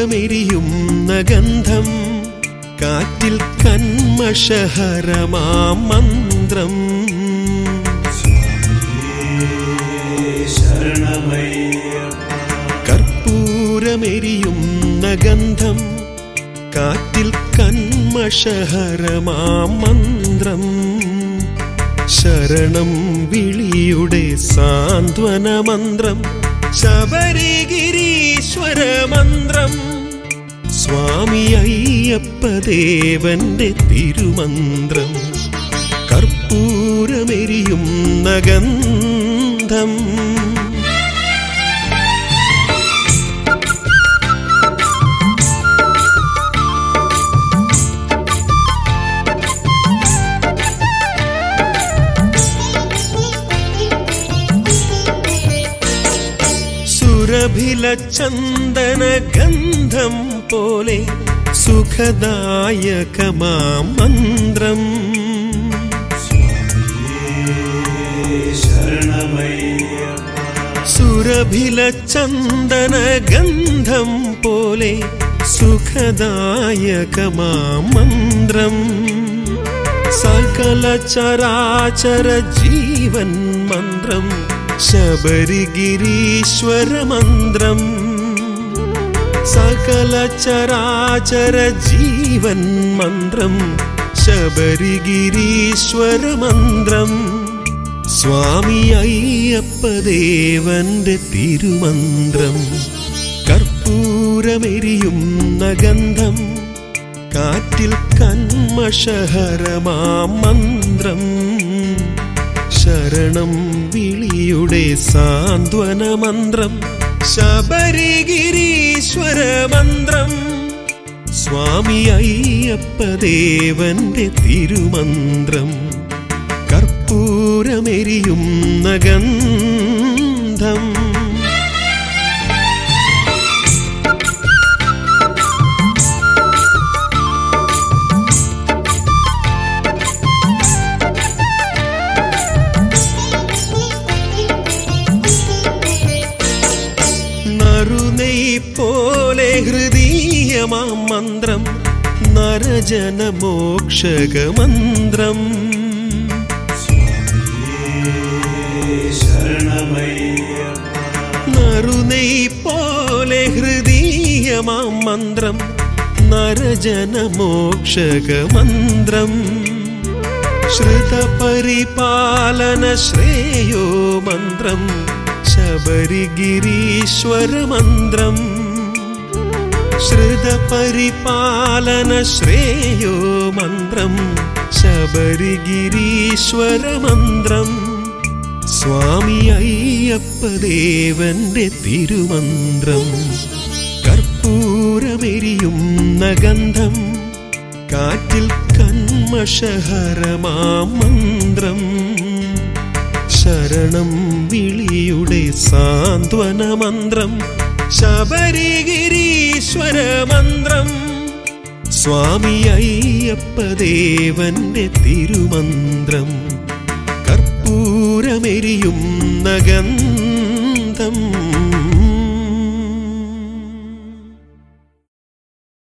കർപ്പൂരമെരിയുന്ന ഗന്ധം കാറ്റിൽ കന്മഷഹരമാം മന്ത്രം കർപ്പൂരമെരിയുന്ന ഗന്ധം കാറ്റിൽ കന്മഷഹരമാം മന്ത്രം ശരണം വിളിയുടെ സാന്ത്വന മന്ത്രം ശബരിഗിരീശ്വര മന്ത്രം സ്വാമി അയ്യപ്പദേവന്റെ തിരുമന്ത്രം കർപ്പൂരമെരിയുന്ന ഗന്ധം സുരഭില ചന്ദന ഗന്ധം പോലെ സുഖദായകമാം മന്ത്രം സുരഭില ചന്ദന ഗന്ധം പോലെ സുഖദായകമാം മന്ത്രം സകല ചരാചര ജീവൻ മന്ത്രം ശബരിഗിരീശ്വര മന്ത്രം സകല ചരാചര ജീവൻ മന്ത്രം ശബരിഗിരീശ്വര മന്ത്രം സ്വാമി അയ്യപ്പദേവന്റെ തിരുമന്ത്രം കർപ്പൂരമെരിയുന്ന ഗന്ധം കാറ്റിൽ കന്മഷഹരമാം മന്ത്രം ശരണം വിളിയുടെ സാന്ത്വന മന്ത്രം ശബരിഗിരീശ്വര മന്ത്രം സ്വാമി അയ്യപ്പദേവന്റെ തിരുമന്ത്രം കർപ്പൂരമെരിയുന്ന ഗന്ധം നറുനെയ് പോലെ ഹൃദീയമാം മന്ത്രം നരജനമോക്ഷക മന്ത്രം നറുനെയ് പോലെ ഹൃദീയമാം മന്ത്രം നരജനമോക്ഷക മന്ത്രം ശ്രുതപരിപാലന ശ്രേയോ മന്ത്രം ശബരിഗിരീശ്വര മന്ത്രം ശ്രുതപരിപാലന ശ്രേയോ മന്ത്രം ശബരിഗിരീശ്വര മന്ത്രം സ്വാമി അയ്യപ്പദേവന്റെ തിരുമന്ത്രം കർപ്പൂരമെരിയുന്ന ഗന്ധം കാറ്റിൽ കന്മഷഹരമാം മന്ത്രം ശരണം വിളിയുടെ സാന്ത്വന മന്ത്രം ശബരിഗിരീശ്വര മന്ത്രം സ്വാമി അയ്യപ്പദേവന്റെ തിരുമന്ത്രം കർപ്പൂരമെരിയുന്ന ഗന്ധം